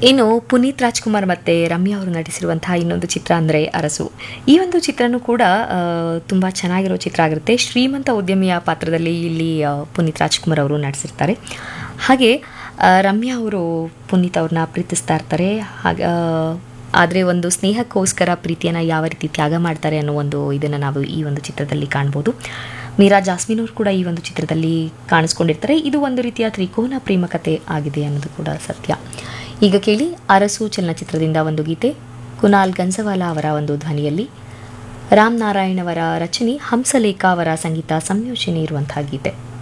ಇನ್ನು ಪುನೀತ್ ರಾಜ್ಕುಮಾರ್ ಮತ್ತು ರಮ್ಯಾ ಅವರು ನಟಿಸಿರುವಂತಹ ಇನ್ನೊಂದು ಚಿತ್ರ ಅಂದರೆ ಅರಸು ಈ ಒಂದು ಚಿತ್ರನೂ ಕೂಡ ತುಂಬ ಚೆನ್ನಾಗಿರೋ ಚಿತ್ರ ಆಗಿರುತ್ತೆ ಶ್ರೀಮಂತ ಉದ್ಯಮಿಯ ಪಾತ್ರದಲ್ಲಿ ಇಲ್ಲಿ ಆ, ಪುನೀತ್ ರಾಜ್ಕುಮಾರ್ ಅವರು ನಟಿಸಿರ್ತಾರೆ ಹಾಗೆ ಆ, ರಮ್ಯಾ ಅವರು ಪುನೀತ್ ಅವ್ರನ್ನ ಪ್ರೀತಿಸ್ತಾ ಇರ್ತಾರೆ ಹಾಗೆ ಆದರೆ ಒಂದು ಸ್ನೇಹಕ್ಕೋಸ್ಕರ ಪ್ರೀತಿಯನ್ನು ಯಾವ ರೀತಿ ತ್ಯಾಗ ಮಾಡ್ತಾರೆ ಅನ್ನೋ ಒಂದು ಇದನ್ನು ನಾವು ಈ ಒಂದು ಚಿತ್ರದಲ್ಲಿ ಕಾಣ್ಬೋದು ಮೀರಾ ಜಾಸ್ಮಿನ್ ಅವರು ಕೂಡ ಈ ಒಂದು ಚಿತ್ರದಲ್ಲಿ ಕಾಣಿಸ್ಕೊಂಡಿರ್ತಾರೆ ಇದು ಒಂದು ರೀತಿಯ ತ್ರಿಕೋನ ಪ್ರೇಮ ಕಥೆ ಆಗಿದೆ ಅನ್ನೋದು ಕೂಡ ಸತ್ಯ ಈಗ ಕೇಳಿ ಅರಸು ಚಲನಚಿತ್ರದಿಂದ ಒಂದು ಗೀತೆ ಕುನಾಲ್ ಗನ್ಸವಾಲ ಅವರ ಒಂದು ಧ್ವನಿಯಲ್ಲಿ ರಾಮ್ ನಾರಾಯಣ್ ಅವರ ರಚನೆ ಹಂಸಲೇಖ ಅವರ ಸಂಗೀತ ಸಂಯೋಜನೆ ಇರುವಂತಹ ಗೀತೆ